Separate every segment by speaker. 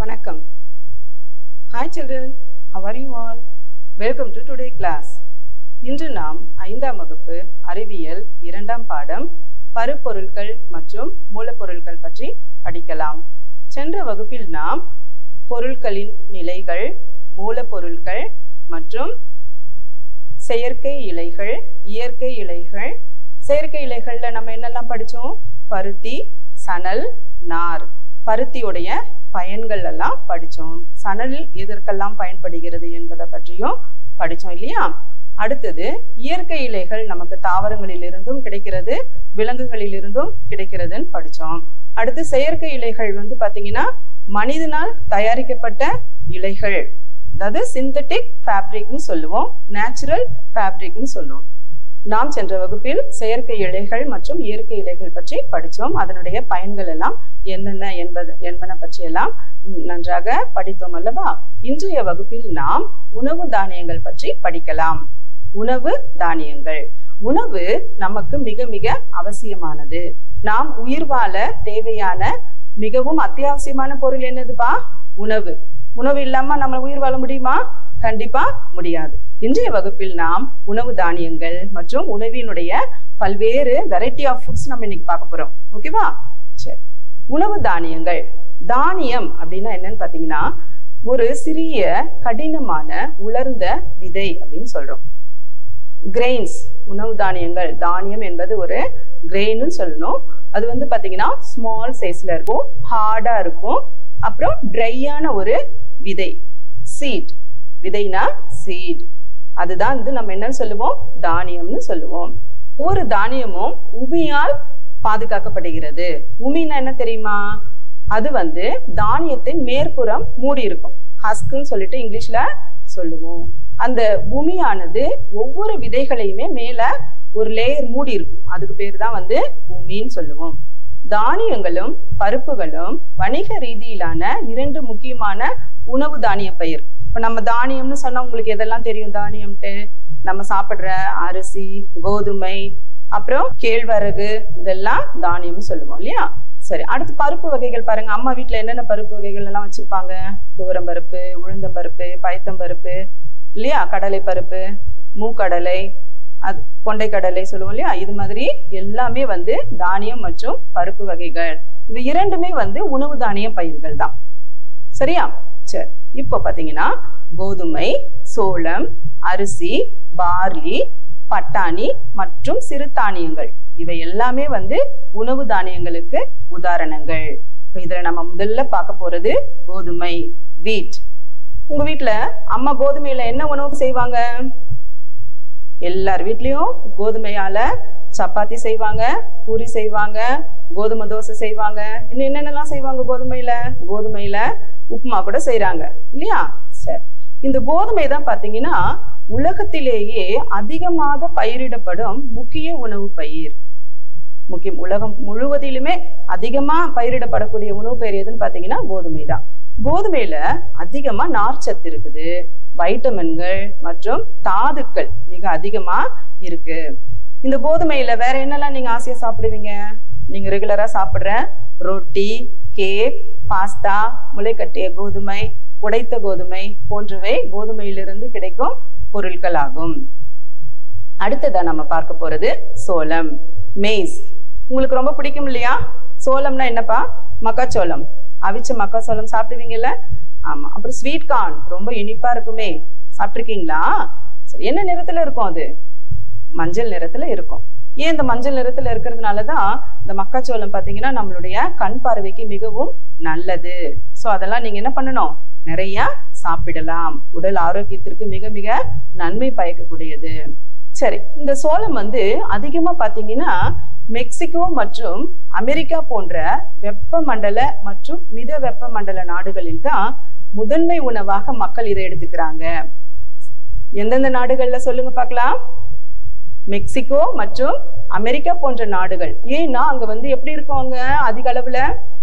Speaker 1: வணக்கம் Hi children, how are you all? Welcome to today class. இன்று நாம் ஐந்தாம் வகுப்பு அறிவியல் இரண்டாம் பாடம் பருப்பொருட்கள் மற்றும் மூலப்பொருட்கள் பற்றி படிக்கலாம் சென்ற வகுப்பில் நாம் பொருட்களின் நிலைகள் மூலப்பொருட்கள் மற்றும் செயற்கை இலைகள் இயற்கை இலைகள் செயற்கை இலைகள்ல நம்ம என்னெல்லாம் படிச்சோம் பருத்தி சணல் நார் பருத்தியுடைய பயன்கள் எல்லாம் படிச்சோம் சணல் எதற்கெல்லாம் பயன்படுகிறது என்பதை பற்றியும் படிச்சோம் இல்லையா அடுத்தது இயற்கை இலைகள் நமக்கு தாவரங்களில் இருந்தும் கிடைக்கிறது விலங்குகளில் இருந்தும் கிடைக்கிறதுன்னு படிச்சோம் அடுத்து செயற்கை இலைகள் வந்து பாத்தீங்கன்னா மனிதனால் தயாரிக்கப்பட்ட இலைகள் அதாவது சிந்தட்டிக் ஃபேப்ரிக்னு சொல்லுவோம் நேச்சுரல் ஃபேப்ரிக்னு சொல்லுவோம் நாம் சென்ற வகுப்பில் செயற்கை இலைகள் மற்றும் இயற்கை இலைகள் பற்றி படித்தோம் அதனுடைய பயன்கள் எல்லாம் என்னென்ன என்பது என்பன பற்றியெல்லாம் ம், நன்றாக படித்தோம் அல்லவா இன்றைய வகுப்பில் நாம் உணவு தானியங்கள் பற்றி படிக்கலாம் உணவு தானியங்கள் உணவு நமக்கு மிக மிக அவசியமானது நாம் உயிர் வாழ தேவையான மிகவும் அத்தியாவசியமான பொருள் என்னதுப்பா உணவு உணவு இல்லாம நம்ம உயிர் வாழ முடியுமா கண்டிப்பா முடியாது இன்றைய வகுப்பில் நாம் உணவு தானியங்கள் மற்றும் உணவினுடைய பல்வேறு வெரைட்டி ஆஃப் ஃபுட்ஸ் நம்ம இன்னைக்கு பார்க்க போறோம் ஓகேவா சரி உணவு தானியங்கள் தானியம் அப்படின்னா என்னன்னு பாத்தீங்கன்னா ஒரு சிறிய கடினமான உலர்ந்த விதை அப்படின்னு சொல்றோம் கிரெயின்ஸ் உணவு தானியங்கள் தானியம் என்பது ஒரு கிரெயின்னு சொல்லணும் அது வந்து பாத்தீங்கன்னா ஸ்மால் சைஸ்ல இருக்கும் ஹார்டா இருக்கும் அப்புறம் ட்ரையான ஒரு விதை சீட் விதைனா சீட் அதுதான் வந்து நம்ம என்னன்னு சொல்லுவோம் தானியம்னு சொல்லுவோம் ஒவ்வொரு தானியமும் உமியால் பாதுகாக்கப்படுகிறது உமின்னா என்ன தெரியுமா அது வந்து தானியத்தின் மேற்புறம் மூடி இருக்கும் ஹஸ்க்குன்னு சொல்லிட்டு இங்கிலீஷ்ல சொல்லுவோம் அந்த உமியானது ஒவ்வொரு விதைகளையுமே மேல ஒரு லேயர் மூடி இருக்கும் அதுக்கு பேர் தான் வந்து உமின்னு சொல்லுவோம் தானியங்களும் பருப்புகளும் வணிக ரீதியிலான இரண்டு முக்கியமான உணவு தானிய பயிர் இப்ப நம்ம தானியம்னு சொன்னா உங்களுக்கு எதெல்லாம் தெரியும் தானியம்ட்டு நம்ம சாப்பிடுற அரிசி கோதுமை அப்புறம் கேழ்வரகு இதெல்லாம் தானியம்னு சொல்லுவோம் இல்லையா சரி அடுத்து பருப்பு வகைகள் பாருங்க அம்மா வீட்ல என்னென்ன பருப்பு வகைகள் எல்லாம் வச்சிருப்பாங்க துவரம் பருப்பு உளுந்தம் பருப்பு பயத்தம் பருப்பு இல்லையா கடலை பருப்பு மூக்கடலை அது கொண்டை கடலை சொல்லுவோம் இல்லையா இது மாதிரி எல்லாமே வந்து தானியம் மற்றும் பருப்பு வகைகள் இது இரண்டுமே வந்து உணவு தானிய பயிர்கள் தான் சரியா சரி இப்போ பாத்தீங்கன்னா கோதுமை சோளம் அரிசி பார்லி பட்டாணி மற்றும் சிறுதானியங்கள் இவை எல்லாமே வந்து உணவு தானியங்களுக்கு உதாரணங்கள் இப்போ இதுல நம்ம முதல்ல பார்க்க போறது கோதுமை வீட் உங்க வீட்ல அம்மா கோதுமையில என்ன உணவு செய்வாங்க எல்லார் வீட்லயும் கோதுமையால சப்பாத்தி செய்வாங்க பூரி செய்வாங்க கோதுமை தோசை செய்வாங்க இன்னும் என்னென்னலாம் செய்வாங்க கோதுமையில கோதுமையில உப்புமா கூட செய்றாங்க இல்லையா சரி இந்த கோதுமை தான் பாத்தீங்கன்னா உலகத்திலேயே அதிகமாக பயிரிடப்படும் முக்கிய உணவு பயிர் முக்கியம் உலகம் முழுவதிலுமே அதிகமா பயிரிடப்படக்கூடிய உணவு பயிர் எதுன்னு பாத்தீங்கன்னா கோதுமை தான் கோதுமையில அதிகமா நார்ச்சத்து இருக்குது வைட்டமின்கள் மற்றும் தாதுக்கள் மிக அதிகமா இருக்கு இந்த கோதுமையில வேற என்னெல்லாம் நீங்க ஆசையா சாப்பிடுவீங்க நீங்க ரெகுலரா சாப்பிடுற ரொட்டி கேக் பாஸ்தா முளைக்கட்டிய கோதுமை உடைத்த கோதுமை போன்றவை கோதுமையிலிருந்து கிடைக்கும் பொருட்கள் ஆகும் அடுத்ததா நம்ம பார்க்க போறது சோளம் மெய்ஸ் உங்களுக்கு ரொம்ப பிடிக்கும் இல்லையா சோளம்னா என்னப்பா மக்காச்சோளம் அவிச்ச மக்காச்சோளம் சாப்பிடுவீங்கல்ல ஆமா அப்புறம் ஸ்வீட் கார்ன் ரொம்ப இனிப்பா இருக்குமே சாப்பிட்டிருக்கீங்களா சரி என்ன நிறத்துல இருக்கும் அது மஞ்சள் நிறத்துல இருக்கும் ஏன் இந்த மஞ்சள் நிறத்துல இருக்கிறதுனாலதான் இந்த மக்காச்சோளம் பாத்தீங்கன்னா நம்மளுடைய கண் பார்வைக்கு மிகவும் நல்லது சோ அதெல்லாம் நீங்க என்ன பண்ணணும் நிறைய சாப்பிடலாம் உடல் ஆரோக்கியத்திற்கு மிக மிக நன்மை பயக்கக்கூடியது சரி இந்த சோளம் வந்து அதிகமா பாத்தீங்கன்னா மெக்சிகோ மற்றும் அமெரிக்கா போன்ற வெப்பமண்டல மற்றும் மித வெப்பமண்டல நாடுகளில் தான் முதன்மை உணவாக மக்கள் இதை எடுத்துக்கிறாங்க எந்தெந்த நாடுகள்ல சொல்லுங்க பார்க்கலாம் மெக்சிகோ மற்றும் அமெரிக்கா போன்ற நாடுகள் ஏன்னா அங்க வந்து எப்படி இருக்கும் அங்க அதிக அளவுல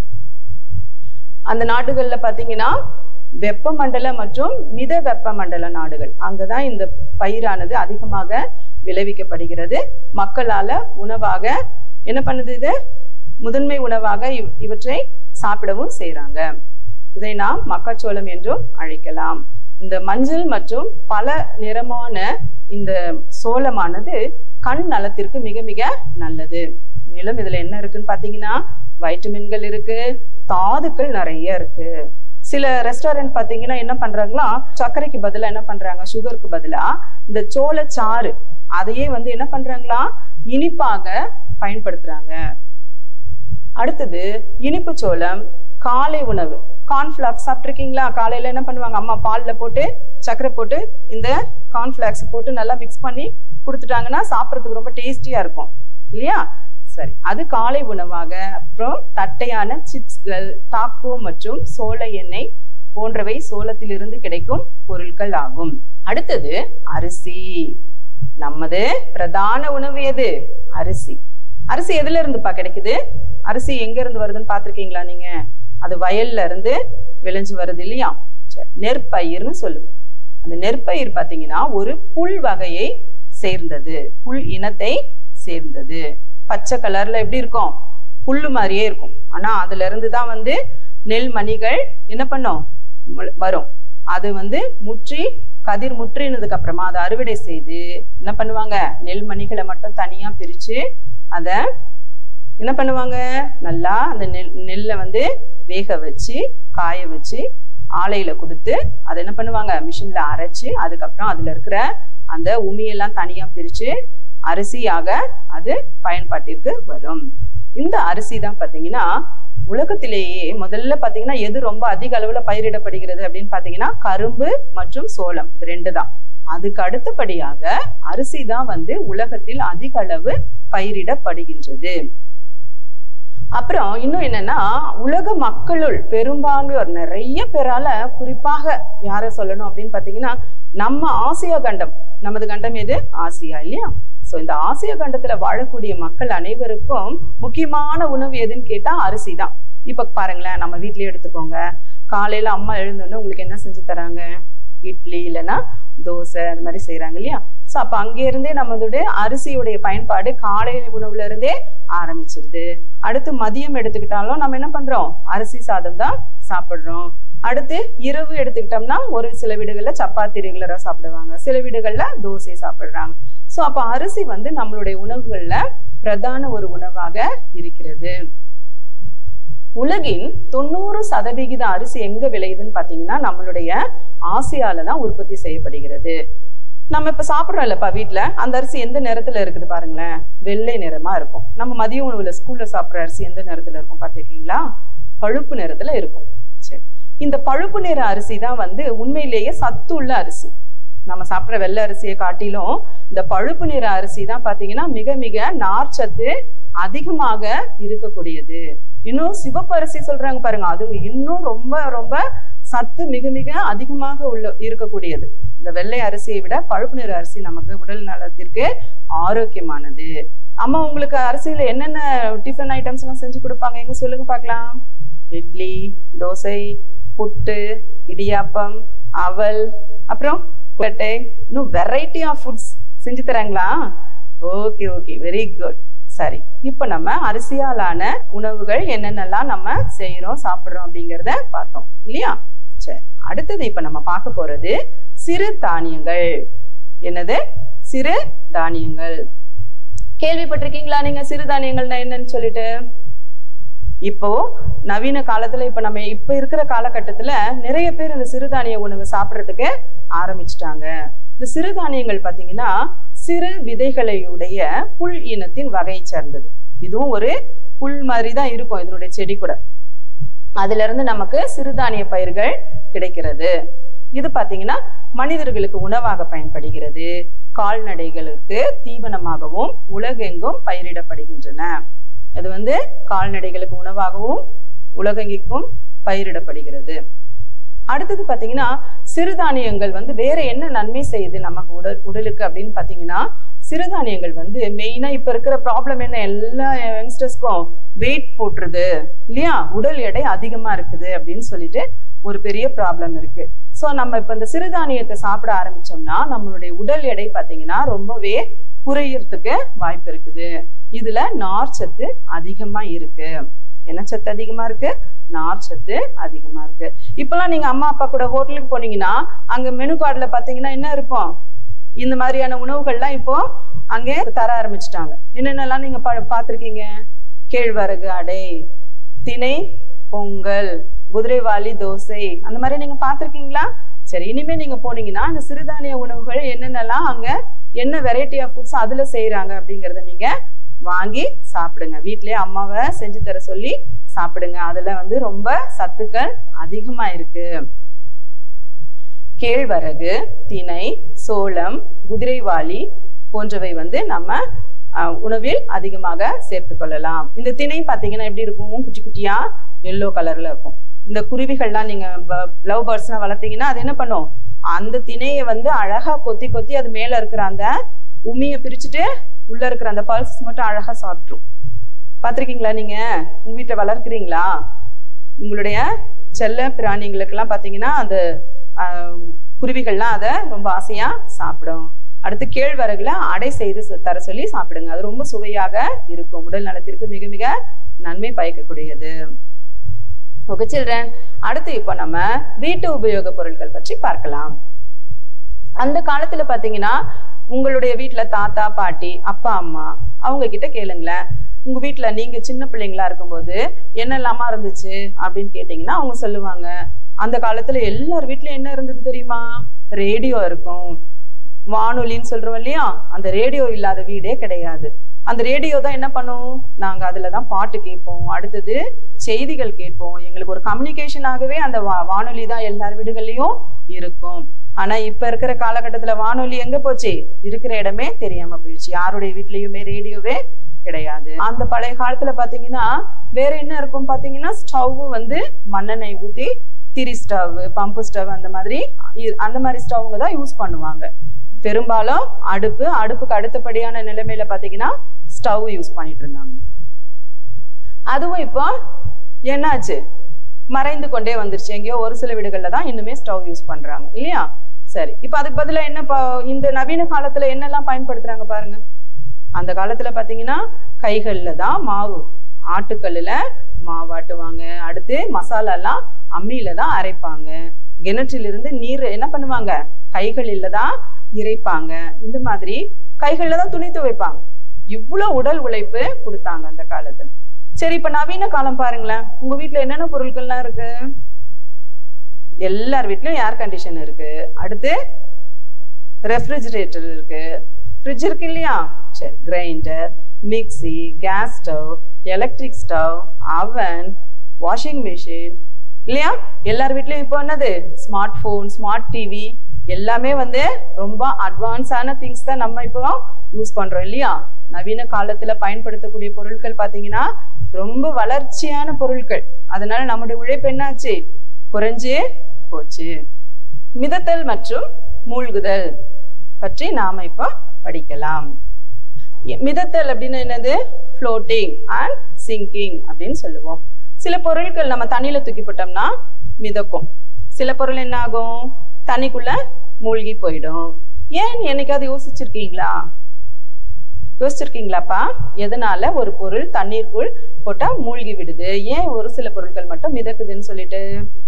Speaker 1: அந்த நாடுகள்ல பாத்தீங்கன்னா வெப்பமண்டல மற்றும் மித வெப்பமண்டல நாடுகள் அங்கதான் இந்த பயிரானது அதிகமாக விளைவிக்கப்படுகிறது மக்களால உணவாக என்ன பண்ணுது இது முதன்மை உணவாக இவ்- இவற்றை சாப்பிடவும் செய்றாங்க இதை நாம் மக்காச்சோளம் என்றும் அழைக்கலாம் இந்த மஞ்சள் மற்றும் பல நிறமான இந்த சோளமானது கண் நலத்திற்கு மிக மிக நல்லது மேலும் இதுல என்ன இருக்குன்னு பாத்தீங்கன்னா வைட்டமின்கள் இருக்கு தாதுக்கள் நிறைய இருக்கு சில ரெஸ்டாரண்ட் பாத்தீங்கன்னா என்ன பண்றாங்களா சர்க்கரைக்கு பதிலா என்ன பண்றாங்க சுகருக்கு பதிலா இந்த சோளச்சாறு அதையே வந்து என்ன பண்றாங்களா இனிப்பாக பயன்படுத்துறாங்க அடுத்தது இனிப்பு சோளம் காலை உணவு கார்ன்ஃபிளாக்ஸ் சாப்பிட்ருக்கீங்களா காலையில என்ன பண்ணுவாங்க அம்மா பால்ல போட்டு சர்க்கரை போட்டு இந்த கார்ன்ஃபிளாக்ஸ் போட்டு நல்லா மிக்ஸ் பண்ணி கொடுத்துட்டாங்கன்னா சாப்பிட்றதுக்கு ரொம்ப டேஸ்டியா இருக்கும் இல்லையா சரி அது காலை உணவாக அப்புறம் தட்டையான சிப்ஸ்கள் டாக்கோ மற்றும் சோள எண்ணெய் போன்றவை சோளத்திலிருந்து கிடைக்கும் பொருட்கள் ஆகும் அடுத்தது அரிசி நமது பிரதான உணவு எது அரிசி அரிசி எதுல இருந்துப்பா கிடைக்குது அரிசி எங்க இருந்து வருதுன்னு பாத்திருக்கீங்களா நீங்க அது வயல்ல இருந்து விளைஞ்சு வருது இல்லையா சரி நெற்பயிர்னு சொல்லுவோம் அந்த நெற்பயிர் பாத்தீங்கன்னா ஒரு புல் வகையை சேர்ந்தது புல் இனத்தை சேர்ந்தது பச்சை கலர்ல எப்படி இருக்கும் புல்லு மாதிரியே இருக்கும் ஆனா அதுல இருந்து தான் வந்து நெல் மணிகள் என்ன பண்ணும் முள- வரும் அது வந்து முற்றி கதிர் முற்றினதுக்கு அப்புறமா அதை அறுவடை செய்து என்ன பண்ணுவாங்க நெல் மணிகளை மட்டும் தனியா பிரிச்சு அத என்ன பண்ணுவாங்க நல்லா அந்த நெல் நெல்லை வந்து வேக வச்சு காய வச்சு ஆலையில கொடுத்து அதை என்ன பண்ணுவாங்க மிஷின்ல அரைச்சு அதுக்கப்புறம் அதுல இருக்கிற அந்த உமியெல்லாம் தனியா பிரிச்சு அரிசியாக அது பயன்பாட்டிற்கு வரும் இந்த அரிசி தான் பாத்தீங்கன்னா உலகத்திலேயே முதல்ல பாத்தீங்கன்னா எது ரொம்ப அதிக அளவுல பயிரிடப்படுகிறது அப்படின்னு பாத்தீங்கன்னா கரும்பு மற்றும் சோளம் இது ரெண்டு தான் அதுக்கு அடுத்தபடியாக அரிசி தான் வந்து உலகத்தில் அதிக அளவு பயிரிடப்படுகின்றது அப்புறம் இன்னும் என்னன்னா உலக மக்களுள் பெரும்பான்மையோர் நிறைய பேரால குறிப்பாக யாரை சொல்லணும் அப்படின்னு பாத்தீங்கன்னா நம்ம ஆசியா கண்டம் நமது கண்டம் எது ஆசியா இல்லையா சோ இந்த ஆசிய கண்டத்துல வாழக்கூடிய மக்கள் அனைவருக்கும் முக்கியமான உணவு எதுன்னு கேட்டா அரிசி தான் இப்ப பாருங்களேன் நம்ம வீட்லயே எடுத்துக்கோங்க காலையில அம்மா எழுந்தோடனே உங்களுக்கு என்ன செஞ்சு தராங்க இட்லி இல்லைன்னா தோசை அந்த மாதிரி செய்றாங்க இல்லையா சோ அப்ப அங்க இருந்தே நம்மளுடைய அரிசியுடைய பயன்பாடு காலை உணவுல இருந்தே ஆரம்பிச்சிருது அடுத்து மதியம் எடுத்துக்கிட்டாலும் நம்ம என்ன பண்றோம் அரிசி சாதம் தான் சாப்பிடுறோம் அடுத்து இரவு எடுத்துக்கிட்டோம்னா ஒரு சில வீடுகள்ல சப்பாத்தி ரெகுலரா சாப்பிடுவாங்க சில வீடுகள்ல தோசை சாப்பிடுறாங்க சோ அப்ப அரிசி வந்து நம்மளுடைய உணவுகள்ல பிரதான ஒரு உணவாக இருக்கிறது உலகின் தொண்ணூறு சதவிகித அரிசி எங்க விளையுதுன்னு பாத்தீங்கன்னா நம்மளுடைய ஆசியால தான் உற்பத்தி செய்யப்படுகிறது நம்ம இப்ப சாப்பிடுறோம் இல்லப்பா வீட்ல அந்த அரிசி எந்த நிறத்துல இருக்குது பாருங்களேன் வெள்ளை நிறமா இருக்கும் நம்ம மதிய உணவுல ஸ்கூல்ல சாப்பிடுற அரிசி எந்த நிறத்துல இருக்கும் பாத்திருக்கீங்களா பழுப்பு நிறத்துல இருக்கும் சரி இந்த பழுப்பு நிற அரிசி தான் வந்து உண்மையிலேயே சத்துள்ள அரிசி நம்ம சாப்பிடுற வெள்ளை அரிசியை காட்டிலும் இந்த பழுப்பு நிற அரிசி தான் பாத்தீங்கன்னா மிக மிக நார்ச்சத்து அதிகமாக இருக்கக்கூடியது இன்னும் சிவப்பு அரிசி சொல்றாங்க பாருங்க அது இன்னும் ரொம்ப ரொம்ப சத்து மிக மிக அதிகமாக உள்ள இருக்கக்கூடியது இந்த வெள்ளை அரிசியை விட பழுப்பு நிற அரிசி நமக்கு உடல் நலத்திற்கு ஆரோக்கியமானது அம்மா உங்களுக்கு அரிசியில என்னென்ன டிஃபன் ஐட்டம்ஸ் எல்லாம் செஞ்சு கொடுப்பாங்க எங்க சொல்லுங்க பார்க்கலாம் இட்லி தோசை புட்டு இடியாப்பம் அவல் அப்புறம் கொட்டை இன்னும் வெரைட்டி ஆஃப் ஃபுட்ஸ் செஞ்சு தராங்களா ஓகே ஓகே வெரி குட் சரி இப்போ நம்ம அரிசியாலான உணவுகள் என்னென்னலாம் நம்ம செய்யறோம் சாப்பிடுறோம் அப்படிங்கிறத பார்த்தோம் இல்லையா சரி அடுத்தது இப்ப நம்ம பார்க்க போறது சிறு தானியங்கள் என்னது சிறு தானியங்கள் கேள்விப்பட்டிருக்கீங்களா நீங்க சிறு தானியங்கள்னா என்னன்னு சொல்லிட்டு இப்போ நவீன காலத்துல இப்ப நம்ம இப்ப இருக்கிற காலகட்டத்துல நிறைய பேர் இந்த சிறுதானிய உணவு சாப்பிடுறதுக்கு ஆரம்பிச்சிட்டாங்க இந்த சிறுதானியங்கள் பாத்தீங்கன்னா சிறு விதைகளையுடைய புல் இனத்தின் வகையை சேர்ந்தது இதுவும் ஒரு புல் மாதிரி தான் இருக்கும் இதனுடைய செடி கூட அதுல இருந்து நமக்கு சிறுதானிய பயிர்கள் கிடைக்கிறது இது பாத்தீங்கன்னா மனிதர்களுக்கு உணவாக பயன்படுகிறது கால்நடைகளுக்கு தீவனமாகவும் உலகெங்கும் பயிரிடப்படுகின்றன இது வந்து கால்நடைகளுக்கு உணவாகவும் உலகெங்கிக்கும் பயிரிடப்படுகிறது அடுத்தது பாத்தீங்கன்னா சிறுதானியங்கள் வந்து வேற என்ன நன்மை செய்யுது நமக்கு உடல் உடலுக்கு அப்படின்னு பாத்தீங்கன்னா சிறுதானியங்கள் வந்து மெயினா இப்ப இருக்கிற ப்ராப்ளம் என்ன எல்லா யங்ஸ்டர்ஸ்க்கும் வெயிட் போட்டுருது இல்லையா உடல் எடை அதிகமா இருக்குது அப்படின்னு சொல்லிட்டு ஒரு பெரிய ப்ராப்ளம் இருக்கு சோ நம்ம இப்ப இந்த சிறுதானியத்தை சாப்பிட ஆரம்பிச்சோம்னா நம்மளுடைய உடல் எடை பாத்தீங்கன்னா ரொம்பவே குறையறதுக்கு வாய்ப்பு இருக்குது இதுல நார்ச்சத்து அதிகமா இருக்கு என்ன சத்து அதிகமா இருக்கு நார் சத்து அதிகமா இருக்கு இப்பெல்லாம் நீங்க அம்மா அப்பா கூட ஹோட்டலுக்கு போனீங்கன்னா அங்க மெனு கார்டுல பாத்தீங்கன்னா என்ன இருக்கும் இந்த மாதிரியான உணவுகள்லாம் இப்போ அங்கே தர ஆரம்பிச்சிட்டாங்க என்னென்னலாம் நீங்க பா- பார்த்திருக்கீங்க கேழ்வரகு அடை திணை பொங்கல் குதிரைவாலி தோசை அந்த மாதிரி நீங்க பார்த்திருக்கீங்களா சரி இனிமே நீங்க போனீங்கன்னா அந்த சிறுதானிய உணவுகள் என்னென்னலாம் அங்க என்ன வெரைட்டி ஆஃப் ஃபுட்ஸ் அதுல செய்யறாங்க அப்படிங்கறத நீங்க வாங்கி சாப்பிடுங்க வீட்லயே அம்மாவை செஞ்சு தர சொல்லி சாப்பிடுங்க அதுல வந்து ரொம்ப சத்துக்கள் அதிகமா இருக்கு கேழ்வரகு திணை சோளம் குதிரைவாளி போன்றவை வந்து நம்ம அஹ், உணவில் அதிகமாக சேர்த்து கொள்ளலாம் இந்த திணை பார்த்தீங்கன்னா எப்படி இருக்கும் குட்டி குட்டியா எல்லோ கலர்ல இருக்கும் இந்த குருவிகள்லாம் நீங்க லவ் பேர்ட்ஸ்லாம் வளர்த்தீங்கன்னா அது என்ன பண்ணும் அந்த திணையை வந்து அழகா கொத்தி கொத்தி அது மேல இருக்கிற அந்த உமியை பிரிச்சுட்டு உள்ள இருக்கிற அந்த பல்ஸ் மட்டும் அழகா சாப்பிட்ரும் பார்த்திருக்கீங்களா நீங்க உங்க வீட்டை வளர்க்குறீங்களா உங்களுடைய செல்ல பிராணிங்களுக்கெல்லாம் பார்த்தீங்கன்னா அந்த ஆஹ், குருவிகள்லாம் அதை ரொம்ப ஆசையா சாப்பிடும் அடுத்து கேழ்வரகுல அடை செய்து ச- தர சொல்லி சாப்பிடுங்க அது ரொம்ப சுவையாக இருக்கும் உடல் நலத்திற்கு மிக மிக நன்மை பயக்கக்கூடியது ஓகே சில்ட்ரன் அடுத்து இப்போ நம்ம வீட்டு உபயோக பொருட்கள் பற்றி பார்க்கலாம் அந்த காலத்துல பாத்தீங்கன்னா உங்களுடைய வீட்ல தாத்தா பாட்டி அப்பா அம்மா அவங்க கிட்ட கேளுங்களேன் உங்க வீட்ல நீங்க சின்ன பிள்ளைங்களா இருக்கும்போது என்னெல்லாமா இருந்துச்சு அப்படின்னு கேட்டீங்கன்னா அவங்க சொல்லுவாங்க அந்த காலத்துல எல்லார் வீட்லயும் என்ன இருந்தது தெரியுமா ரேடியோ இருக்கும் வானொலின்னு சொல்றோம் இல்லையா அந்த ரேடியோ இல்லாத வீடே கிடையாது அந்த ரேடியோ தான் என்ன பண்ணும் நாங்க அதுல தான் பாட்டு கேட்போம் அடுத்தது செய்திகள் கேட்போம் எங்களுக்கு ஒரு கம்யூனிகேஷனாகவே அந்த வா- வானொலி தான் எல்லார் வீடுகள்லயும் இருக்கும் ஆனா இப்ப இருக்கிற காலகட்டத்துல வானொலி எங்க போச்சு இருக்கிற இடமே தெரியாம போயிடுச்சு யாருடைய வீட்லயுமே ரேடியோவே கிடையாது அந்த பழைய காலத்துல பாத்தீங்கன்னா வேற என்ன இருக்கும் பாத்தீங்கன்னா ஸ்டவ் வந்து மண்ணெண்ணெய் ஊத்தி திரி ஸ்டவ் பம்பு ஸ்டவ் அந்த மாதிரி இ- அந்த மாதிரி ஸ்டவ்ங்க தான் யூஸ் பண்ணுவாங்க பெரும்பாலும் அடுப்பு அடுப்புக்கு அடுத்தபடியான நிலைமையில பாத்தீங்கன்னா ஸ்டவ் யூஸ் பண்ணிட்டு இருந்தாங்க அதுவும் இப்போ என்னாச்சு மறைந்து கொண்டே வந்துருச்சு எங்கேயோ ஒரு சில வீடுகள்ல தான் இன்னுமே ஸ்டவ் யூஸ் பண்றாங்க இல்லையா சரி இப்போ அதுக்கு பதிலா என்ன ப- இந்த நவீன காலத்துல என்னெல்லாம் பயன்படுத்துறாங்க பாருங்க அந்த காலத்துல பாத்தீங்கன்னா கைகள்ல தான் மாவு ஆட்டுக்கல்லுல மாவாட்டுவாங்க அடுத்து மசாலாலாம் அம்மியில தான் அரைப்பாங்க கிணற்றிலிருந்து நீர் என்ன பண்ணுவாங்க கைகளில தான் இறைப்பாங்க இந்த மாதிரி கைகள்ல தான் துணி துவைப்பாங்க இவ்வளவு உடல் உழைப்பு கொடுத்தாங்க அந்த காலத்துல சரி இப்ப நவீன காலம் பாருங்களேன் உங்க வீட்ல என்னென்ன பொருட்கள்லாம் இருக்கு எல்லார் வீட்லயும் ஏர் கண்டிஷன் இருக்கு அடுத்து ரெஃப்ரிஜிரேட்டர் இருக்கு ஃப்ரிட்ஜ் இருக்கு இல்லையா சரி grinder mixie gas stove electric stove அவன் வாஷிங் மிஷின் இல்லையா எல்லார் வீட்லயும் இப்போ என்னது ஸ்மார்ட் போன் ஸ்மார்ட் டிவி எல்லாமே வந்து ரொம்ப அட்வான்ஸான திங்ஸ் தான் நம்ம இப்போ யூஸ் பண்றோம் இல்லையா நவீன காலத்துல பயன்படுத்தக்கூடிய பொருட்கள் பாத்தீங்கன்னா ரொம்ப வளர்ச்சியான பொருட்கள் அதனால நம்முடைய உழைப்பு என்னாச்சு குறைஞ்சே போச்சு மிதத்தல் மற்றும் மூழ்குதல் பற்றி நாம இப்போ படிக்கலாம் எ- மிதத்தல் அப்படின்னு என்னது ஃப்ளோட்டிங் அண்ட் சிங்கிங் அப்படின்னு சொல்லுவோம் சில பொருட்கள் நம்ம தண்ணியில தூக்கி போட்டோம்னா மிதக்கும் சில பொருள் என்ன ஆகும் தண்ணிக்குள்ள மூழ்கி போயிடும் ஏன் என்னைக்காவது யோசிச்சிருக்கீங்களா யோசிச்சிருக்கீங்களாப்பா எதனால ஒரு பொருள் தண்ணீருக்குள் போட்டா மூழ்கி விடுது ஏன் ஒரு சில பொருட்கள் மட்டும் மிதக்குதுன்னு சொல்லிட்டு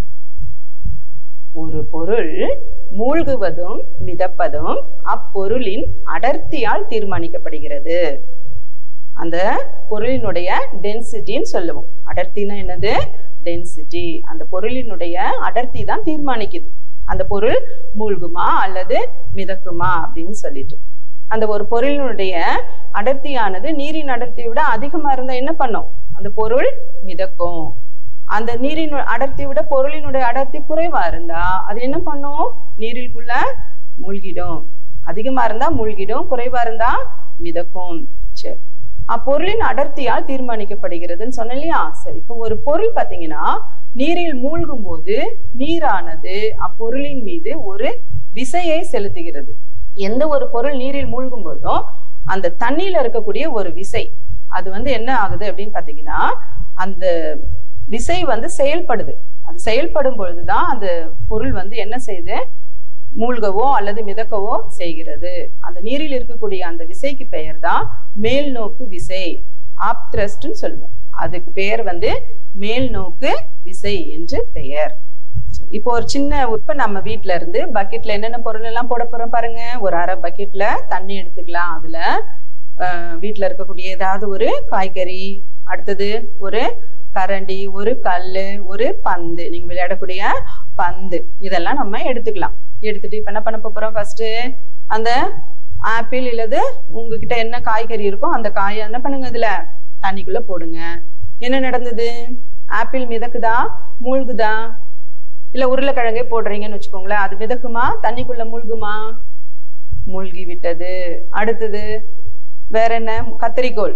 Speaker 1: ஒரு பொருள் மூழ்குவதும் மிதப்பதும் அப்பொருளின் அடர்த்தியால் தீர்மானிக்கப்படுகிறது அந்த பொருளினுடைய டென்சிட்டின்னு சொல்லுவோம் அடர்த்தினா என்னது டென்சிட்டி அந்த பொருளினுடைய அடர்த்தி தான் தீர்மானிக்குது அந்த பொருள் மூழ்குமா அல்லது மிதக்குமா அப்படின்னு சொல்லிட்டு அந்த ஒரு பொருளினுடைய அடர்த்தியானது நீரின் அடர்த்தியை விட அதிகமா இருந்தா என்ன பண்ணும் அந்த பொருள் மிதக்கும் அந்த நீரின் அடர்த்தியை விட பொருளினுடைய அடர்த்தி குறைவா இருந்தா அது என்ன பண்ணும் நீரிற்குள்ள மூழ்கிடும் அதிகமா இருந்தா மூழ்கிடும் குறைவா இருந்தா மிதக்கும் சரி அப்பொருளின் அடர்த்தியால் தீர்மானிக்கப்படுகிறதுன்னு சொன்னேன் இல்லையா சரி இப்போ ஒரு பொருள் பாத்தீங்கன்னா நீரில் மூழ்கும் போது நீரானது அப்பொருளின் மீது ஒரு விசையை செலுத்துகிறது எந்த ஒரு பொருள் நீரில் மூழ்கும் போதும் அந்த தண்ணியில இருக்கக்கூடிய ஒரு விசை அது வந்து என்ன ஆகுது அப்படின்னு பாத்தீங்கன்னா அந்த விசை வந்து செயல்படுது அது செயல்படும் பொழுதுதான் அந்த பொருள் வந்து என்ன செய்யுது மூழ்கவோ அல்லது மிதக்கவோ செய்கிறது அந்த நீரில் இருக்கக்கூடிய அந்த விசைக்கு பெயர் தான் மேல் நோக்கு விசை ஆப்த்ரஸ்ட்னு சொல்லுவோம் அதுக்கு பெயர் வந்து மேல் நோக்கு விசை என்று பெயர் இப்போ ஒரு சின்ன இப்ப நம்ம வீட்ல இருந்து பக்கெட்ல என்னென்ன பொருள் எல்லாம் போட போறோம் பாருங்க ஒரு அரை பக்கெட்ல தண்ணி எடுத்துக்கலாம் அதுல அஹ், வீட்ல இருக்கக்கூடிய ஏதாவது ஒரு காய்கறி அடுத்தது ஒரு கரண்டி ஒரு கல்லு ஒரு பந்து நீங்க விளையாடக்கூடிய பந்து இதெல்லாம் நம்ம எடுத்துக்கலாம் எடுத்துட்டு இப்ப என்ன பண்ண போறோம் ஃபர்ஸ்ட் அந்த ஆப்பிள் இல்லது உங்ககிட்ட என்ன காய்கறி இருக்கோ அந்த காயை என்ன பண்ணுங்க இதுல தண்ணிக்குள்ள போடுங்க என்ன நடந்தது ஆப்பிள் மிதக்குதா மூழ்குதா இல்ல உருளைக்கிழங்கே போடுறீங்கன்னு வச்சுக்கோங்களேன் அது மிதக்குமா தண்ணிக்குள்ள மூழ்குமா மூழ்கி விட்டது அடுத்தது வேற என்ன கத்தரிக்கோல்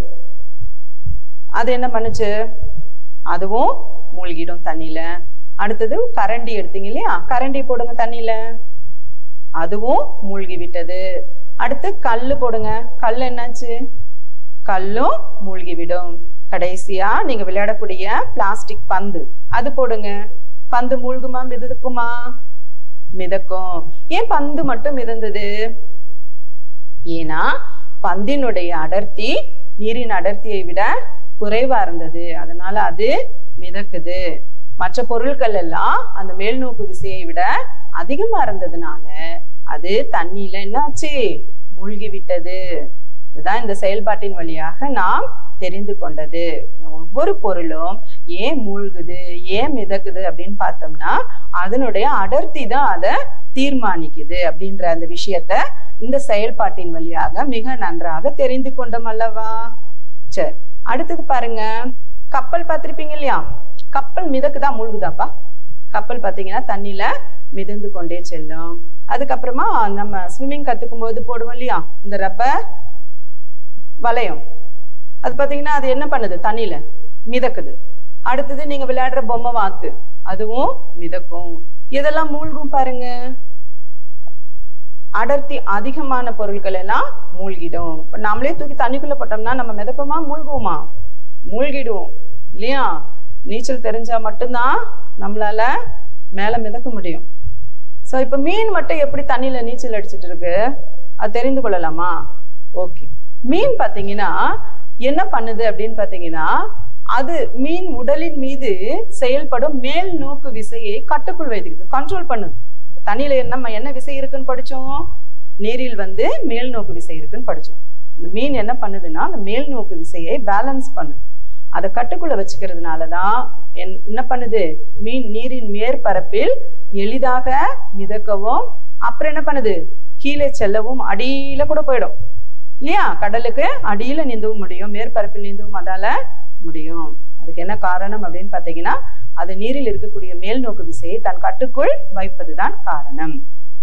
Speaker 1: அது என்ன பண்ணுச்சு அதுவும் மூழ்கிடும் தண்ணியில அடுத்தது கரண்டி எடுத்தீங்க இல்லையா கரண்டி போடுங்க தண்ணியில அதுவும் மூழ்கி விட்டது அடுத்து கல்லு போடுங்க கல் என்னாச்சு கல்லும் மூழ்கி விடும் கடைசியா நீங்க விளையாடக்கூடிய பிளாஸ்டிக் பந்து அது போடுங்க பந்து மூழ்குமா மிதக்குமா மிதக்கும் ஏன் பந்து மட்டும் மிதந்தது ஏன்னா பந்தினுடைய அடர்த்தி நீரின் அடர்த்தியை விட குறைவா இருந்தது அதனால அது மிதக்குது மற்ற பொருட்கள் எல்லாம் அந்த மேல்நோக்கு விசையை விட அதிகமா இருந்ததுனால அது தண்ணியில என்னாச்சு மூழ்கி விட்டது இதுதான் இந்த செயல்பாட்டின் வழியாக நாம் தெரிந்து கொண்டது ஒவ்வொரு பொருளும் ஏன் மூழ்குது ஏன் மிதக்குது அப்படின்னு பார்த்தோம்னா அதனுடைய அடர்த்தி தான் அதை தீர்மானிக்குது அப்படின்ற அந்த விஷயத்த இந்த செயல்பாட்டின் வழியாக மிக நன்றாக தெரிந்து கொண்டோம் அல்லவா சரி அடுத்தது பாருங்க கப்பல் பார்த்திருப்பீங்க இல்லையா கப்பல் மிதக்குதா மூழ்குதாப்பா கப்பல் பார்த்தீங்கன்னா தண்ணியில மிதந்து கொண்டே செல்லும் அதுக்கப்புறமா நம்ம ஸ்விம்மிங் கத்துக்கும் போது போடுவோம் இல்லையா இந்த ரப்பர் வளையம் அது பாத்தீங்கன்னா அது என்ன பண்ணுது தண்ணியில மிதக்குது அடுத்தது நீங்க விளையாடுற பொம்மை வாத்து அதுவும் மிதக்கும் இதெல்லாம் மூழ்கும் பாருங்க அடர்த்தி அதிகமான பொருட்கள் எல்லாம் மூழ்கிடும் இப்ப நம்மளே தூக்கி தண்ணிக்குள்ள போட்டோம்னா நம்ம மிதப்போமா மூழ்குவோமா மூழ்கிடுவோம் இல்லையா நீச்சல் தெரிஞ்சா மட்டும்தான் நம்மளால மேல மிதக்க முடியும் சோ இப்ப மீன் மட்டும் எப்படி தண்ணியில நீச்சல் அடிச்சிட்டு இருக்கு அது தெரிந்து கொள்ளலாமா ஓகே மீன் பாத்தீங்கன்னா என்ன பண்ணுது அப்படின்னு பாத்தீங்கன்னா அது மீன் உடலின் மீது செயல்படும் மேல் நோக்கு விசையை கட்டுக்குள் வைத்துக்குது கண்ட்ரோல் பண்ணுது தண்ணியில நம்ம என்ன விசை இருக்குன்னு படிச்சோம் நீரில் வந்து மேல் நோக்கு விசை இருக்குன்னு படிச்சோம் இந்த மீன் என்ன பண்ணுதுன்னா அந்த மேல் நோக்கு விசையை பேலன்ஸ் பண்ணுது அதை கட்டுக்குள்ள வச்சுக்கிறதுனாலதான் என்- என்ன பண்ணுது மீன் நீரின் மேற்பரப்பில் எளிதாக மிதக்கவும் அப்புறம் என்ன பண்ணுது கீழே செல்லவும் அடியில கூட போயிடும் இல்லையா கடலுக்கு அடியில நீந்தவும் முடியும் மேற்பரப்பில் நீந்தவும் அதால முடியும் அதுக்கு என்ன காரணம் அப்படின்னு பாத்தீங்கன்னா அது நீரில் இருக்கக்கூடிய மேல் நோக்கு விசையை தன் கட்டுக்குள் வைப்பதுதான் காரணம்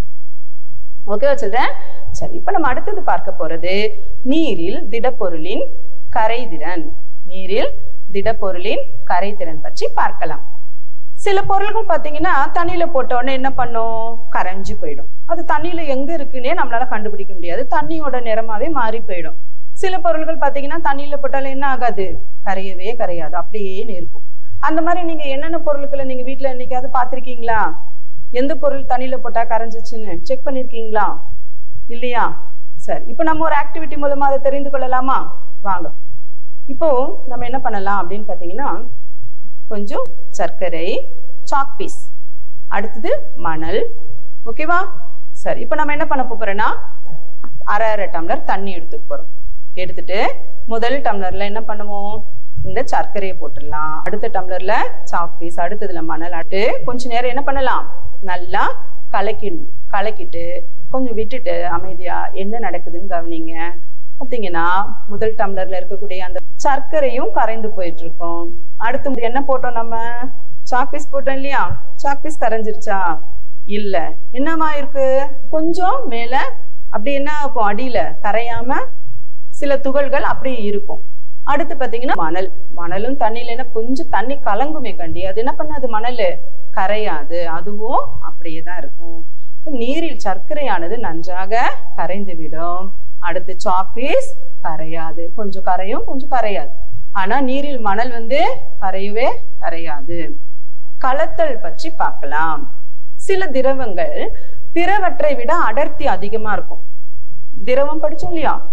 Speaker 1: ஓகேவா சில்ட்ரன் சரி இப்ப நம்ம அடுத்தது பார்க்க போறது நீரில் திடப்பொருளின் கரைதிறன் நீரில் திடப்பொருளின் கரைதிறன் பற்றி பார்க்கலாம் சில பொருள்கள் பாத்தீங்கன்னா தண்ணியில போட்ட உடனே என்ன பண்ணும் கரைஞ்சு போயிடும் அது தண்ணியில எங்க இருக்குன்னே நம்மளால கண்டுபிடிக்க முடியாது தண்ணியோட நிறமாவே மாறி போயிடும் சில பொருள்கள் பாத்தீங்கன்னா தண்ணியில போட்டாலும் என்ன ஆகாது கரையவே கரையாது அப்படியே இருக்கும் அந்த மாதிரி நீங்க என்னென்ன பொருட்களை நீங்க வீட்ல என்னைக்காவது பார்த்திருக்கீங்களா எந்த பொருள் தண்ணியில போட்டா கரைஞ்சிச்சுன்னு செக் பண்ணிருக்கீங்களா இல்லையா சரி இப்போ நம்ம ஒரு ஆக்டிவிட்டி மூலமா அதை தெரிந்து கொள்ளலாமா வாங்க இப்போ நம்ம என்ன பண்ணலாம் அப்படின்னு பார்த்தீங்கன்னா கொஞ்சம் சர்க்கரை சாக் பீஸ் அடுத்தது மணல் ஓகேவா சரி இப்போ நம்ம என்ன பண்ண போறோம்னா அரை அரை டம்ளர் தண்ணி எடுத்துக்க போறோம் எடுத்துட்டு முதல் டம்ளர்ல என்ன பண்ணுவோம் இந்த சர்க்கரையை போட்டுடலாம் அடுத்த டம்ளர்ல சாக் பீஸ் அடுத்ததுல மணல் அடுத்து கொஞ்ச நேரம் என்ன பண்ணலாம் நல்லா கலக்கிடணும் கலக்கிட்டு கொஞ்சம் விட்டுட்டு அமைதியா என்ன நடக்குதுன்னு கவனிங்க பார்த்தீங்கன்னா முதல் டம்ளர்ல இருக்கக்கூடிய அந்த சர்க்கரையும் கரைந்து போயிட்டு இருக்கும் அடுத்து என்ன போட்டோம் நம்ம சாக் பீஸ் போட்டோம் இல்லையா சாக் பீஸ் கரைஞ்சிருச்சா இல்ல என்னமா இருக்கு கொஞ்சம் மேல அப்படி என்ன இருக்கும் அடியில கரையாம சில துகள்கள் அப்படியே இருக்கும் அடுத்து பாத்தீங்கன்னா மணல் மணலும் தண்ணியில என்ன கொஞ்சம் தண்ணி கலங்குமே கண்டி அது என்ன பண்ணாது மணல் கரையாது அதுவும் அப்படியே தான் இருக்கும் இப்ப நீரில் சர்க்கரையானது நன்றாக கரைந்து விடும் அடுத்து சாப்பீஸ் கரையாது கொஞ்சம் கரையும் கொஞ்சம் கரையாது ஆனா நீரில் மணல் வந்து கரையவே கரையாது கலத்தல் பற்றி பார்க்கலாம் சில திரவங்கள் பிறவற்றை விட அடர்த்தி அதிகமா இருக்கும் திரவம் படிச்சோம் இல்லையா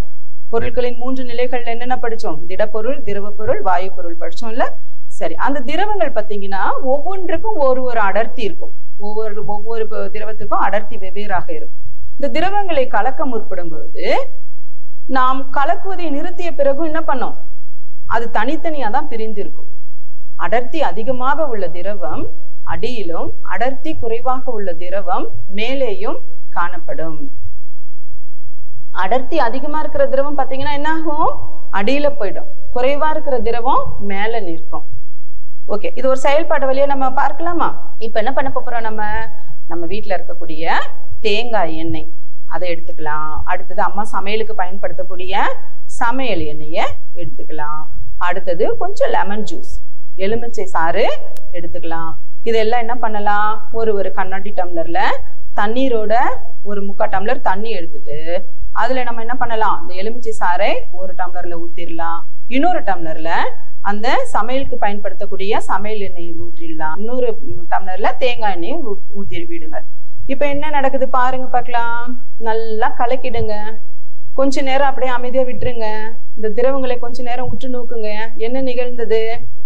Speaker 1: பொருட்களின் மூன்று நிலைகள்ல என்னென்ன படிச்சோம் திடப்பொருள் திரவ பொருள் வாயு பொருள் படிச்சோம்ல சரி அந்த திரவங்கள் பார்த்தீங்கன்னா ஒவ்வொன்றுக்கும் ஒரு ஒரு அடர்த்தி இருக்கும் ஒவ்வொரு ஒவ்வொரு ப- திரவத்துக்கும் அடர்த்தி வெவ்வேறாக இருக்கும் இந்த திரவங்களை கலக்க முற்படும் பொழுது நாம் கலக்குவதை நிறுத்திய பிறகு என்ன பண்ணோம் அது தனித்தனியா தான் பிரிந்து இருக்கும் அடர்த்தி அதிகமாக உள்ள திரவம் அடியிலும் அடர்த்தி குறைவாக உள்ள திரவம் மேலேயும் காணப்படும் அடர்த்தி அதிகமா இருக்கிற திரவம் பாத்தீங்கன்னா என்ன ஆகும் அடியில போயிடும் குறைவா இருக்கிற திரவம் மேல நிற்கும் ஓகே இது ஒரு செயல்பாடு வழியா நம்ம பார்க்கலாமா இப்ப என்ன பண்ண போறோம் நம்ம நம்ம வீட்ல இருக்கக்கூடிய தேங்காய் எண்ணெய் அதை எடுத்துக்கலாம் அடுத்தது அம்மா சமையலுக்கு பயன்படுத்தக்கூடிய சமையல் எண்ணெயை எடுத்துக்கலாம் அடுத்தது கொஞ்சம் லெமன் ஜூஸ் எலுமிச்சை சாறு எடுத்துக்கலாம் இதெல்லாம் என்ன பண்ணலாம் ஒரு ஒரு கண்ணாடி டம்ளர்ல தண்ணீரோட ஒரு முக்கால் டம்ளர் தண்ணி எடுத்துட்டு அதுல நம்ம என்ன பண்ணலாம் இந்த எலுமிச்சை சாறை ஒரு டம்ளர்ல ஊத்திடலாம் இன்னொரு டம்ளர்ல அந்த சமையலுக்கு பயன்படுத்தக்கூடிய சமையல் எண்ணெயை ஊற்றிடலாம் இன்னொரு டம்ளர்ல தேங்காய் எண்ணெயை ஊ- ஊத்தி விடுங்க இப்ப என்ன நடக்குது பாருங்க பார்க்கலாம் நல்லா கலக்கிடுங்க கொஞ்ச நேரம் அப்படியே அமைதியா விட்டுருங்க இந்த திரவங்களை கொஞ்ச நேரம் உற்று நோக்குங்க என்ன நிகழ்ந்தது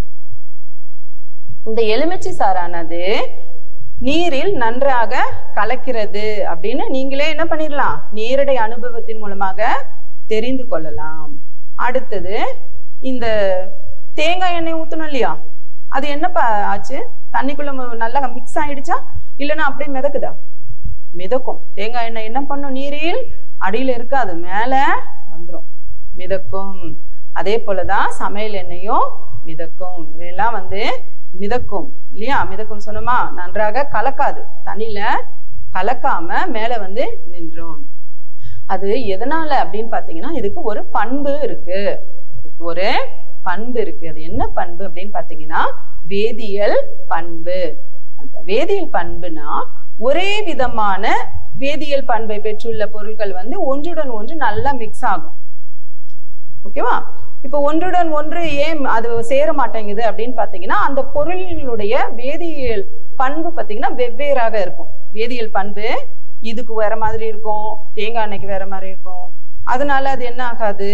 Speaker 1: இந்த எலுமிச்சை சாறானது நீரில் நன்றாக கலக்கிறது அப்படின்னு நீங்களே என்ன பண்ணிடலாம் நேரடி அனுபவத்தின் மூலமாக தெரிந்து கொள்ளலாம் அடுத்தது இந்த தேங்காய் எண்ணெய் ஊத்தணும் இல்லையா அது என்னப்பா ஆச்சு தண்ணிக்குள்ள ம- நல்லா மிக்ஸ் ஆயிடுச்சா இல்லைன்னா அப்படியே மிதக்குதா மிதக்கும் தேங்காய் எண்ணெய் என்ன பண்ணும் நீரில் அடியில இருக்காது மேல வந்துரும் மிதக்கும் அதே போலதான் சமையல் எண்ணெயும் மிதக்கும் இதெல்லாம் வந்து மிதக்கும் இல்லையா மிதக்கும் சொன்னோமா நன்றாக கலக்காது தண்ணியில கலக்காம மேல வந்து நின்றும் அது எதனால அப்படின்னு பாத்தீங்கன்னா இதுக்கு ஒரு பண்பு இருக்கு இதுக்கு ஒரு பண்பு இருக்கு அது என்ன பண்பு அப்படின்னு பாத்தீங்கன்னா வேதியியல் பண்பு அந்த வேதியியல் பண்புனா ஒரே விதமான வேதியியல் பண்பை பெற்றுள்ள பொருட்கள் வந்து ஒன்றுடன் ஒன்று நல்லா மிக்ஸ் ஆகும் ஓகேவா இப்போ ஒன்றுடன் ஒன்று ஏன் அது சேர மாட்டேங்குது அப்படின்னு பாத்தீங்கன்னா அந்த பொருளினுடைய வேதியியல் பண்பு பாத்தீங்கன்னா வெவ்வேறாக இருக்கும் வேதியியல் பண்பு இதுக்கு வேற மாதிரி இருக்கும் தேங்காய் எண்ணெய்க்கு வேற மாதிரி இருக்கும் அதனால அது என்ன ஆகாது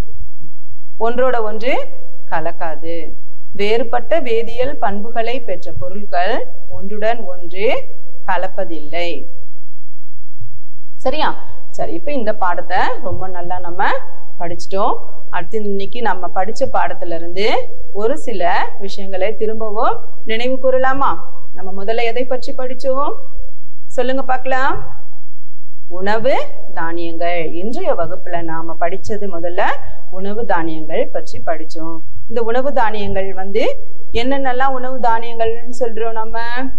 Speaker 1: ஒன்றோட ஒன்று கலக்காது வேறுபட்ட வேதியியல் பண்புகளை பெற்ற பொருட்கள் ஒன்றுடன் ஒன்று கலப்பதில்லை சரியா சரி இப்ப இந்த பாடத்தை ரொம்ப நல்லா நம்ம படிச்சிட்டோம் அடுத்து இன்னைக்கு நம்ம படிச்ச பாடத்துல இருந்து ஒரு சில விஷயங்களை திரும்பவும் நினைவு கூறலாமா நம்ம முதல்ல எதை பற்றி படிச்சோம் சொல்லுங்க பார்க்கலாம் உணவு தானியங்கள் இன்றைய வகுப்புல நாம படிச்சது முதல்ல உணவு தானியங்கள் பற்றி படிச்சோம் இந்த உணவு தானியங்கள் வந்து என்னென்னலாம் உணவு தானியங்கள்னு சொல்றோம் நம்ம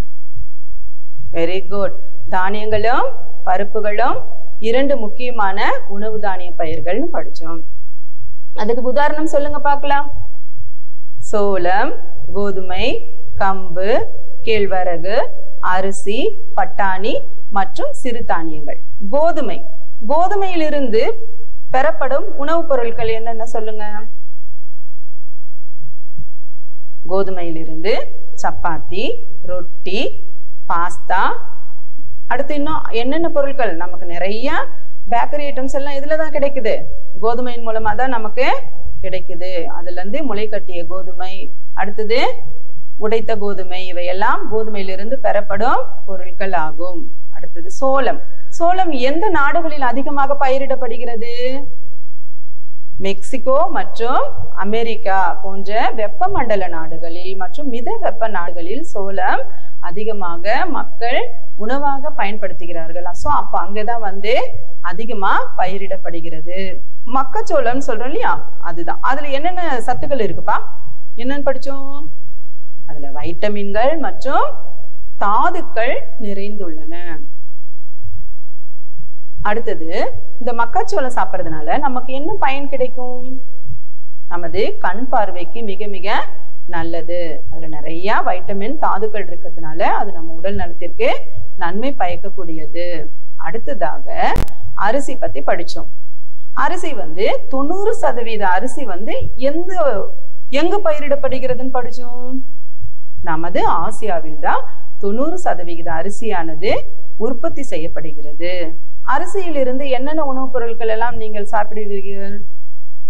Speaker 1: வெரி குட் தானியங்களும் பருப்புகளும் இரண்டு முக்கியமான உணவு தானிய பயிர்கள்னு படிச்சோம் அதுக்கு உதாரணம் சொல்லுங்க பார்க்கலாம் சோளம் கோதுமை கம்பு கேழ்வரகு அரிசி பட்டாணி மற்றும் சிறுதானியங்கள் கோதுமை கோதுமையிலிருந்து பெறப்படும் உணவுப் பொருட்கள் என்னென்ன சொல்லுங்க கோதுமையிலிருந்து சப்பாத்தி ரொட்டி பாஸ்தா அடுத்து இன்னும் என்னென்ன பொருட்கள் நமக்கு நிறைய பேக்கரி ஐட்டம்ஸ் எல்லாம் இதுல தான் கிடைக்குது கோதுமையின் மூலமா தான் நமக்கு கிடைக்குது அதுல இருந்து முளை கட்டிய கோதுமை அடுத்தது உடைத்த கோதுமை இவையெல்லாம் கோதுமையிலிருந்து பெறப்படும் பொருட்கள் ஆகும் அடுத்தது சோளம் சோளம் எந்த நாடுகளில் அதிகமாக பயிரிடப்படுகிறது மெக்சிகோ மற்றும் அமெரிக்கா போன்ற வெப்பமண்டல நாடுகளில் மற்றும் மித வெப்ப நாடுகளில் சோளம் அதிகமாக மக்கள் உணவாக பயன்படுத்துகிறார்கள் சோ அப்ப அங்கதான் வந்து அதிகமா பயிரிடப்படுகிறது மக்கச்சோளம் சொல்றோம் இல்லையா அதுதான் அதுல என்னென்ன சத்துக்கள் இருக்குப்பா என்னன்னு படிச்சோம் அதுல வைட்டமின்கள் மற்றும் தாதுக்கள் நிறைந்துள்ளன அடுத்தது இந்த மக்காச்சோளம் சாப்பிட்றதுனால நமக்கு என்ன பயன் கிடைக்கும் நமது கண் பார்வைக்கு மிக மிக நல்லது அதுல நிறைய வைட்டமின் தாதுக்கள் இருக்கிறதுனால அது நம்ம உடல் நலத்திற்கு நன்மை பயக்கக்கூடியது அடுத்ததாக அரிசி பத்தி படிச்சோம் அரிசி வந்து தொண்ணூறு சதவீத அரிசி வந்து எந்த எங்க பயிரிடப்படுகிறதுன்னு படிச்சோம் நமது ஆசியாவில் தான் தொண்ணூறு சதவிகித அரிசியானது உற்பத்தி செய்யப்படுகிறது அரிசியிலிருந்து என்னென்ன உணவுப் பொருட்கள் எல்லாம் நீங்கள் சாப்பிடுவீர்கள்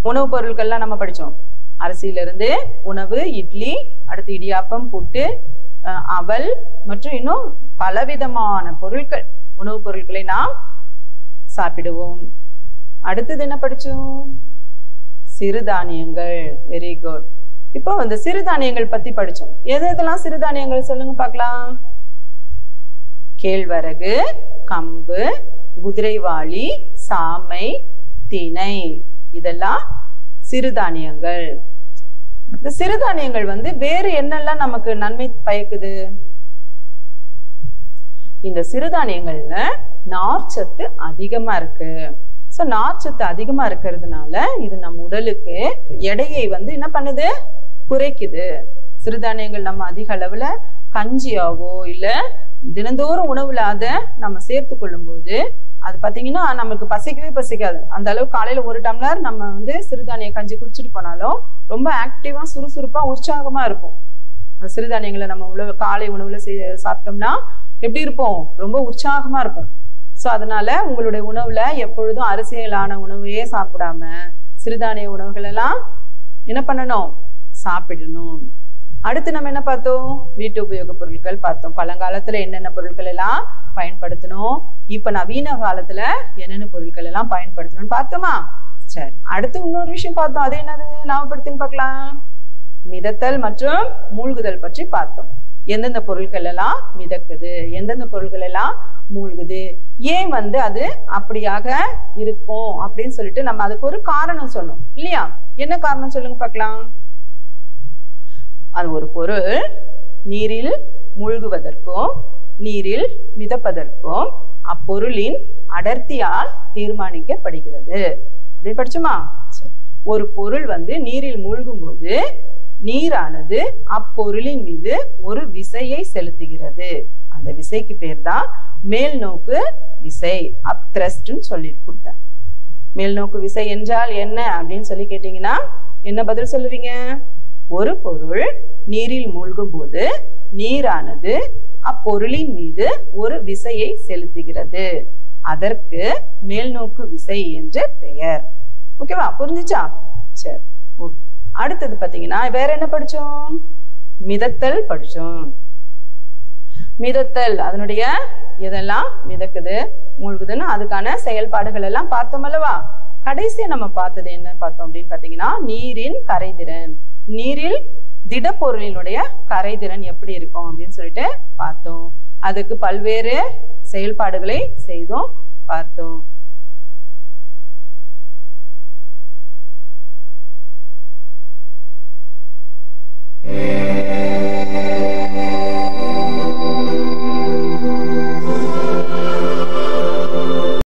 Speaker 1: உணவுப் பொருட்கள்லாம் நம்ம படிச்சோம் அரிசியிலிருந்து உணவு இட்லி அடுத்து இடியாப்பம் புட்டு அஹ், அவல் மற்றும் இன்னும் பலவிதமான பொருட்கள் உணவுப் பொருட்களை நாம் சாப்பிடுவோம் அடுத்தது என்ன படிச்சோம் சிறுதானியங்கள் வெரி குட் இப்போ இந்த சிறுதானியங்கள் பத்தி படிச்சோம் எது எதெல்லாம் சிறுதானியங்கள் சொல்லுங்க பார்க்கலாம் கேழ்வரகு கம்பு குதிரைவாளி சாமை திணை இதெல்லாம் சிறுதானியங்கள் இந்த சிறுதானியங்கள் வந்து வேறு என்னெல்லாம் நமக்கு நன்மை பயக்குது இந்த சிறுதானியங்கள்ல நார்ச்சத்து அதிகமா இருக்கு ஸோ நார்ச்சத்து அதிகமா இருக்கிறதுனால இது நம் உடலுக்கு எடையை வந்து என்ன பண்ணுது குறைக்குது சிறுதானியங்கள் நம்ம அதிக அளவுல கஞ்சியாவோ இல்ல தினந்தோறும் உணவுல அதை நம்ம சேர்த்து கொள்ளும்போது அது பாத்தீங்கன்னா நமக்கு பசிக்கவே பசிக்காது அந்த அளவு காலையில ஒரு டம்ளர் நம்ம வந்து சிறுதானிய கஞ்சி குடிச்சிட்டு போனாலும் ரொம்ப ஆக்டிவா சுறுசுறுப்பா உற்சாகமா இருக்கும் அந்த சிறுதானியங்களை நம்ம உணவு காலை உணவுல சே- சாப்பிட்டோம்னா எப்படி இருப்போம் ரொம்ப உற்சாகமா இருக்கும் ஸோ அதனால உங்களுடைய உணவுல எப்பொழுதும் அரிசியலான உணவையே சாப்பிடாம சிறுதானிய உணவுகள் எல்லாம் என்ன பண்ணணும் சாப்பிடணும் அடுத்து நம்ம என்ன பார்த்தோம் வீட்டு உபயோக பொருட்கள் பார்த்தோம் பழங்காலத்துல என்னென்ன பொருட்கள் எல்லாம் பயன்படுத்தணும் இப்ப நவீன காலத்துல என்னென்ன பொருட்கள் எல்லாம் பயன்படுத்தணும்னு பார்த்தோமா சரி அடுத்து இன்னொரு விஷயம் பார்த்தோம் அது என்னது ஞாபகப்படுத்துங்க பார்க்கலாம் மிதத்தல் மற்றும் மூழ்குதல் பற்றி பார்த்தோம் எந்தெந்த பொருட்கள் எல்லாம் மிதக்குது எந்தெந்த பொருட்கள் எல்லாம் மூழ்குது ஏன் வந்து அது அப்படியாக இருக்கும் அப்படின்னு சொல்லிட்டு நம்ம அதுக்கு ஒரு காரணம் சொன்னோம் இல்லையா என்ன காரணம் சொல்லுங்க பார்க்கலாம் அது ஒரு பொருள் நீரில் மூழ்குவதற்கும் நீரில் மிதப்பதற்கும் அப்பொருளின் அடர்த்தியால் தீர்மானிக்கப்படுகிறது அப்படின்னு படிச்சோமா சரி. ஒரு பொருள் வந்து நீரில் மூழ்கும் போது நீரானது அப்பொருளின் மீது ஒரு விசையை செலுத்துகிறது அந்த விசைக்கு பேர் தான் மேல் நோக்கு விசை அப்த்ரஸ்ட்னு சொல்லி கொடுத்தேன் மேல் நோக்கு விசை என்றால் என்ன அப்படின்னு சொல்லி கேட்டீங்கன்னா என்ன பதில் சொல்லுவீங்க ஒரு பொருள் நீரில் மூழ்கும் போது நீரானது அப்பொருளின் மீது ஒரு விசையை செலுத்துகிறது அதற்கு மேல்நோக்கு விசை என்று பெயர் ஓகேவா புரிஞ்சுச்சா சரி ஓகே அடுத்தது பாத்தீங்கன்னா வேற என்ன படிச்சோம் மிதத்தல் படிச்சோம் மிதத்தல் அதனுடைய எதெல்லாம் மிதக்குது மூழ்குதுன்னு அதுக்கான செயல்பாடுகள் எல்லாம் பார்த்தோம் அல்லவா கடைசியா நம்ம பார்த்தது என்ன பார்த்தோம் அப்படின்னு பாத்தீங்கன்னா நீரின் கரைதிறன் நீரில் திடப்பொருளினுடைய கரைதிறன் எப்படி இருக்கும் அப்படின்னு சொல்லிட்டு பார்த்தோம் அதுக்கு பல்வேறு செயல்பாடுகளை செய்தோம் பார்த்தோம்